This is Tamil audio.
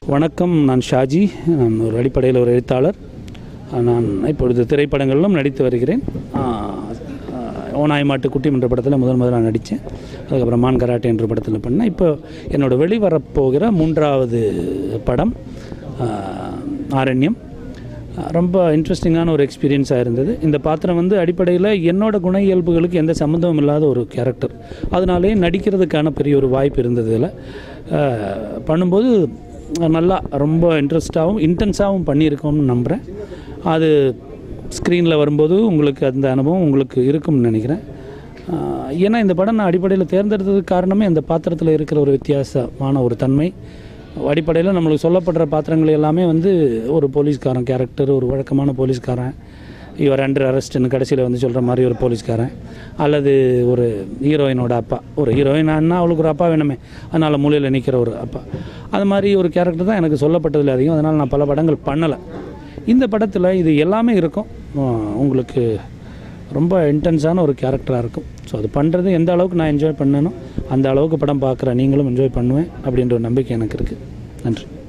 வணக்கம் நான் ஷாஜி நான் ஒரு அடிப்படையில் ஒரு எழுத்தாளர் நான் இப்பொழுது திரைப்படங்களிலும் நடித்து வருகிறேன் ஓனாய் மாட்டு குட்டி என்ற படத்தில் முதல் முதல்ல நான் நடித்தேன் அதுக்கப்புறம் மான் கராட்டே என்ற படத்தில் பண்ணேன் இப்போ என்னோட வெளிவரப்போகிற மூன்றாவது படம் ஆ, ஆரண்யம் ரொம்ப இன்ட்ரெஸ்டிங்கான ஒரு எக்ஸ்பீரியன்ஸாக இருந்தது இந்த பாத்திரம் வந்து அடிப்படையில் என்னோட குண இயல்புகளுக்கு எந்த சம்மந்தமும் இல்லாத ஒரு கேரக்டர் அதனாலேயே நடிக்கிறதுக்கான பெரிய ஒரு வாய்ப்பு இருந்தது இதில் அஹ், பண்ணும்போது நல்லா ரொம்ப இன்ட்ரெஸ்டாகவும் இன்டென்ஸாகவும் பண்ணியிருக்கோம்னு நம்புகிறேன் அது ஸ்க்ரீனில் வரும்போது உங்களுக்கு அந்த அனுபவம் உங்களுக்கு இருக்கும்னு நினைக்கிறேன் அஹ், ஏன்னா இந்த படம் நான் அடிப்படையில் தேர்ந்தெடுத்ததுக்கு காரணமே அந்த பாத்திரத்தில் இருக்கிற ஒரு வித்தியாசமான ஒரு தன்மை அடிப்படையில் நம்மளுக்கு சொல்லப்படுற பாத்திரங்கள் எல்லாமே வந்து ஒரு போலீஸ்காரன் கேரக்டர் ஒரு வழக்கமான போலீஸ்காரன் இவர் அண்டர் அரெஸ்ட்னு கடைசியில் வந்து சொல்கிற மாதிரி ஒரு போலீஸ்காரன் அல்லது ஒரு ஹீரோயினோட அப்பா ஒரு ஹீரோயினா அவளுக்கு ஒரு அப்பா வேணுமே அதனால் மூலையில் நிற்கிற ஒரு அப்பா அது மாதிரி ஒரு கேரக்டர் தான் எனக்கு சொல்லப்பட்டதில் அதிகம் அதனால் நான் பல படங்கள் பண்ணலை இந்த படத்தில் இது எல்லாமே இருக்கும் அஹ் உங்களுக்கு ரொம்ப இன்டென்ஸான ஒரு கேரக்டராக இருக்கும் ஸோ அது பண்ணுறது எந்த அளவுக்கு நான் என்ஜாய் பண்ணேனோ அந்த அளவுக்கு படம் பார்க்குற நீங்களும் என்ஜாய் பண்ணுவேன் அப்படின்ற ஒரு நம்பிக்கை எனக்கு இருக்குது நன்றி